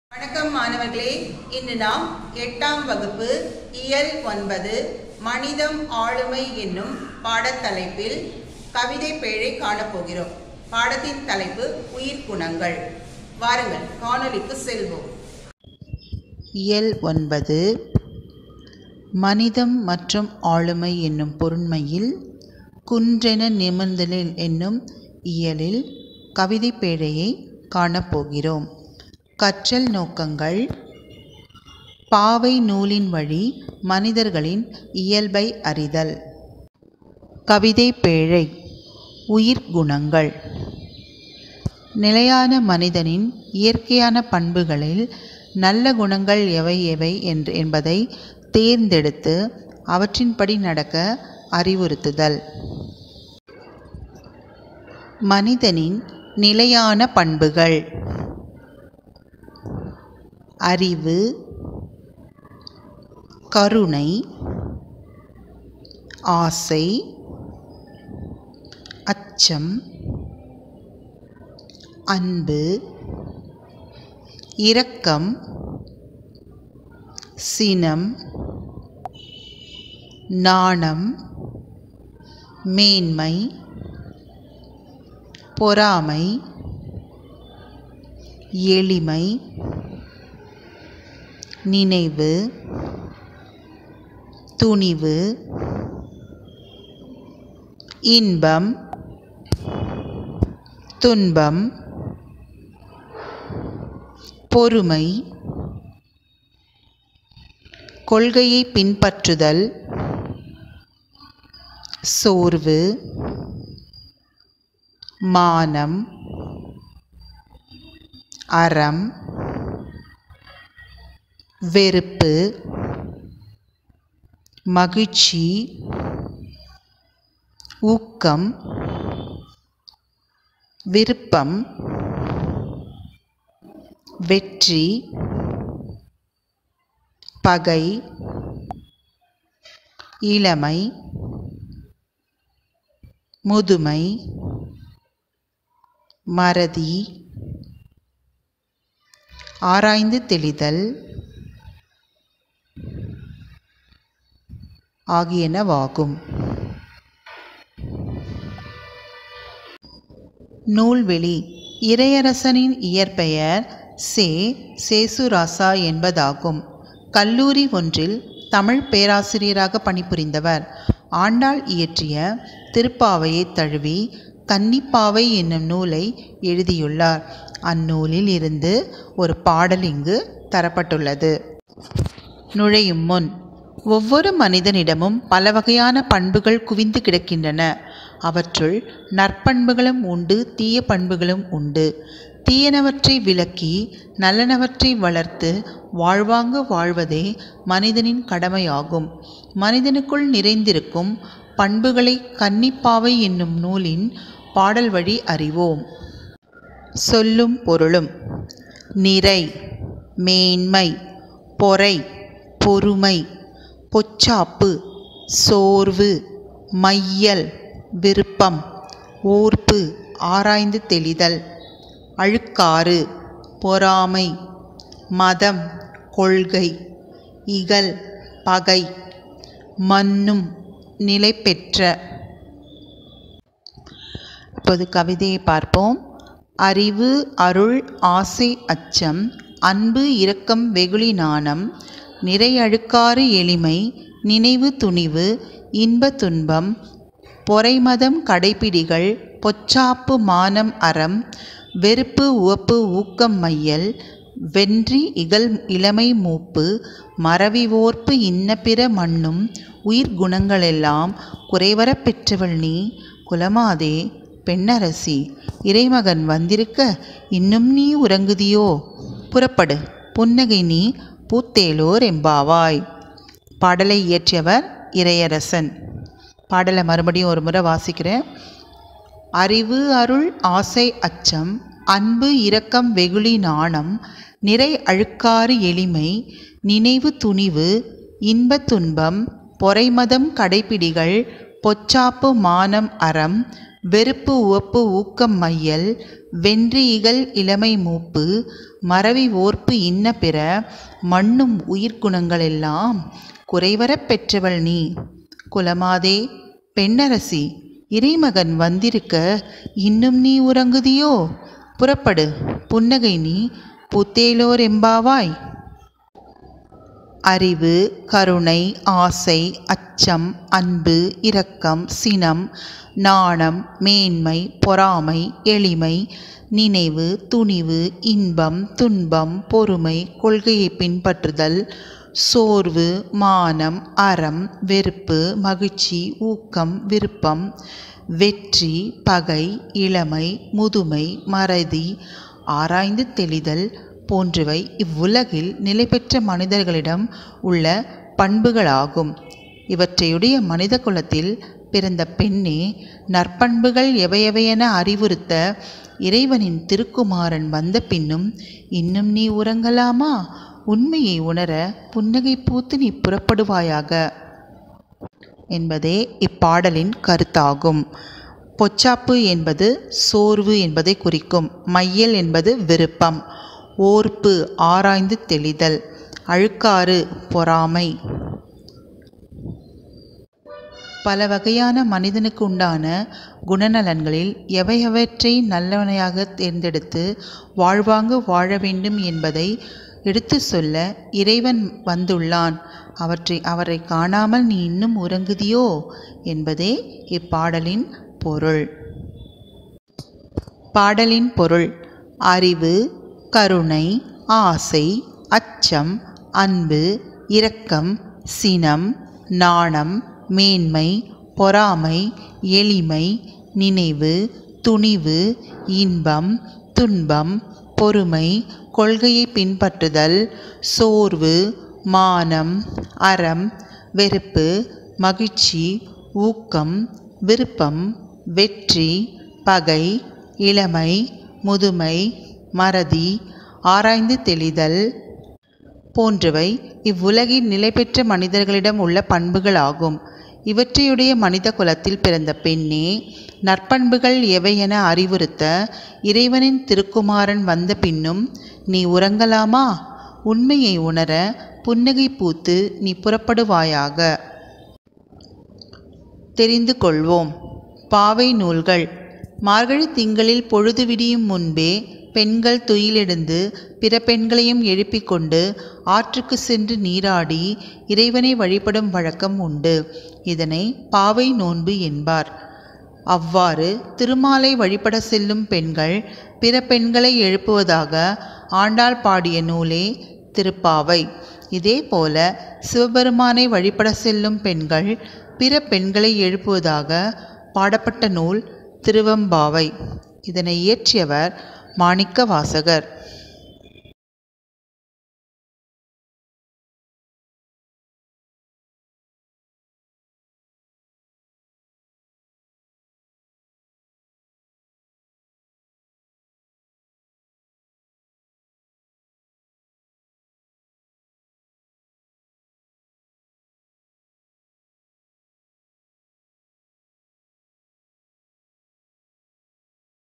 வணக்கம் மாணவர்களே இன்று நாம் எட்டாம் வகுப்பு இயல் ஒன்பது மனிதம் ஆளுமை என்னும் பாடத்தலைப்பில் கவிதை பேழை காணப்போகிறோம் பாடத்தின் தலைப்பு உயிர் குணங்கள் வாருங்கள் காணொளிக்கு செல்வோம் இயல் ஒன்பது மனிதம் மற்றும் ஆளுமை என்னும் பொருண்மையில் குன்றென நிமிர்ந்தலில் என்னும் இயலில் கவிதை பேழையை காணப்போகிறோம் கற்றல் நோக்கங்கள் பாவை நூலின் வழி மனிதர்களின் இயல்பை அறிதல் கவிதை பேழை உயிர் குணங்கள் நிலையான மனிதனின் இயற்கையான பண்புகளில் நல்ல குணங்கள் எவை எவை என்று என்பதை தேர்ந்தெடுத்து அவற்றின்படி நடக்க அறிவுறுத்துதல் மனிதனின் நிலையான பண்புகள் அறிவு கருணை ஆசை அச்சம் அன்பு இரக்கம் சினம் நாணம் மேன்மை பொறாமை எளிமை நினைவு துணிவு இன்பம் துன்பம் பொறுமை கொள்கையை பின்பற்றுதல் சோர்வு மானம் அறம் வெறுப்பு மகிழ்ச்சி ஊக்கம் விருப்பம் வெற்றி பகை இளமை முதுமை மறதி ஆராய்ந்து தெளிதல் ஆகியனவாகும் நூல்வெளி இறையரசனின் இயற்பெயர் சே சேசுராசா என்பதாகும் கல்லூரி ஒன்றில் தமிழ் பேராசிரியராக பணிபுரிந்தவர் ஆண்டாள் இயற்றிய திருப்பாவையை தழுவி கன்னிப்பாவை என்னும் நூலை எழுதியுள்ளார் அந்நூலில் இருந்து ஒரு பாடல் இங்கு தரப்பட்டுள்ளது நுழையும் முன் ஒவ்வொரு மனிதனிடமும் பல வகையான பண்புகள் குவிந்து கிடக்கின்றன அவற்றுள் நற்பண்புகளும் உண்டு தீய பண்புகளும் உண்டு தீயனவற்றை விலக்கி நல்லனவற்றை வளர்த்து வாழ்வாங்க வாழ்வதே மனிதனின் கடமையாகும் மனிதனுக்குள் நிறைந்திருக்கும் பண்புகளை கன்னிப்பாவை என்னும் நூலின் பாடல் வழி அறிவோம் சொல்லும் பொருளும் நிறை மேன்மை பொறை பொறுமை பொச்சாப்பு சோர்வு மையல் விருப்பம் ஓர்ப்பு ஆராய்ந்து தெளிதல் அழுக்காறு பொறாமை மதம் கொள்கை இகல் பகை மன்னும் நிலை பெற்ற இப்போது கவிதையை பார்ப்போம் அறிவு அருள் ஆசை அச்சம் அன்பு இரக்கம் வெகுளி நாணம் நிறை அழுக்காறு எளிமை நினைவு துணிவு இன்ப துன்பம் பொறைமதம் கடைப்பிடிகள் பொச்சாப்பு மானம் அறம் வெறுப்பு உவப்பு ஊக்கம் மையல் வென்றி இகல் இளமை மூப்பு மறவி ஓர்ப்பு இன்ன பிற மண்ணும் உயிர் குணங்களெல்லாம் குறைவரப் பெற்றவள் நீ குலமாதே பெண்ணரசி இறைமகன் வந்திருக்க இன்னும் நீ உறங்குதியோ புறப்படு புன்னகை நீ பூத்தேலோர் எம்பாவாய் பாடலை இயற்றியவர் இறையரசன் பாடலை மறுபடியும் ஒரு முறை வாசிக்கிறேன் அறிவு அருள் ஆசை அச்சம் அன்பு இரக்கம் வெகுளி நாணம் நிறை அழுக்காறு எளிமை நினைவு துணிவு இன்ப துன்பம் பொறைமதம் கடைப்பிடிகள் பொச்சாப்பு மானம் அறம் வெறுப்பு உவப்பு ஊக்கம் மையல் வென்றி இகல் இளமை மூப்பு மறவி ஓர்ப்பு இன்ன பிற மண்ணும் உயிர்க்குணங்களெல்லாம் குறைவரப் பெற்றவள் நீ குலமாதே பெண்ணரசி இறைமகன் வந்திருக்க இன்னும் நீ உறங்குதியோ புறப்படு புன்னகை நீ புத்தேலோர் எம்பாவாய் அறிவு கருணை ஆசை அச்சம் அன்பு இரக்கம் சினம் நாணம் மேன்மை பொறாமை எளிமை நினைவு துணிவு இன்பம் துன்பம் பொறுமை கொள்கையை பின்பற்றுதல் சோர்வு மானம் அறம் வெறுப்பு மகிழ்ச்சி ஊக்கம் விருப்பம் வெற்றி பகை இளமை முதுமை மறதி ஆராய்ந்து தெளிதல் போன்றவை இவ்வுலகில் நிலை பெற்ற மனிதர்களிடம் உள்ள பண்புகளாகும் இவற்றையுடைய மனித குலத்தில் பிறந்த பெண்ணே நற்பண்புகள் எவையவையென அறிவுறுத்த இறைவனின் திருக்குமாரன் வந்த பின்னும் இன்னும் நீ உறங்கலாமா உண்மையை உணர புன்னகை பூத்து நீ புறப்படுவாயாக என்பதே இப்பாடலின் கருத்தாகும் பொச்சாப்பு என்பது சோர்வு என்பதை குறிக்கும் மையல் என்பது விருப்பம் ஓர்ப்பு ஆராய்ந்து தெளிதல் அழுக்காறு பொறாமை பல வகையான மனிதனுக்கு உண்டான குணநலன்களில் எவையவற்றை நல்லவனையாக தேர்ந்தெடுத்து வாழ்வாங்கு வாழ வேண்டும் என்பதை எடுத்து சொல்ல இறைவன் வந்துள்ளான் அவற்றை அவரை காணாமல் நீ இன்னும் உறங்குதியோ என்பதே இப்பாடலின் பொருள் பாடலின் பொருள் அறிவு கருணை ஆசை அச்சம் அன்பு இரக்கம் சினம் நாணம் மேன்மை பொறாமை எளிமை நினைவு துணிவு இன்பம் துன்பம் பொறுமை கொள்கையை பின்பற்றுதல் சோர்வு மானம் அறம் வெறுப்பு மகிழ்ச்சி ஊக்கம் விருப்பம் வெற்றி பகை இளமை முதுமை மறதி ஆராய்ந்து தெளிதல் போன்றவை இவ்வுலகில் நிலை பெற்ற மனிதர்களிடம் உள்ள பண்புகளாகும் இவற்றையுடைய மனித குலத்தில் பிறந்த பெண்ணே நற்பண்புகள் எவை என அறிவுறுத்த இறைவனின் திருக்குமாரன் வந்த பின்னும் நீ உறங்கலாமா உண்மையை உணர புன்னகை பூத்து நீ புறப்படுவாயாக தெரிந்து கொள்வோம் பாவை நூல்கள் மார்கழி திங்களில் பொழுது விடியும் முன்பே பெண்கள் துயிலெழுந்து பிற பெண்களையும் எழுப்பிக் கொண்டு ஆற்றுக்கு சென்று நீராடி இறைவனை வழிபடும் வழக்கம் உண்டு இதனை பாவை நோன்பு என்பார் அவ்வாறு திருமாலை வழிபட செல்லும் பெண்கள் பிற பெண்களை எழுப்புவதாக ஆண்டாள் பாடிய நூலே திருப்பாவை இதேபோல சிவபெருமானை வழிபட செல்லும் பெண்கள் பிற பெண்களை எழுப்புவதாக பாடப்பட்ட நூல் திருவம்பாவை இதனை இயற்றியவர் மாணிக்க வாசகர்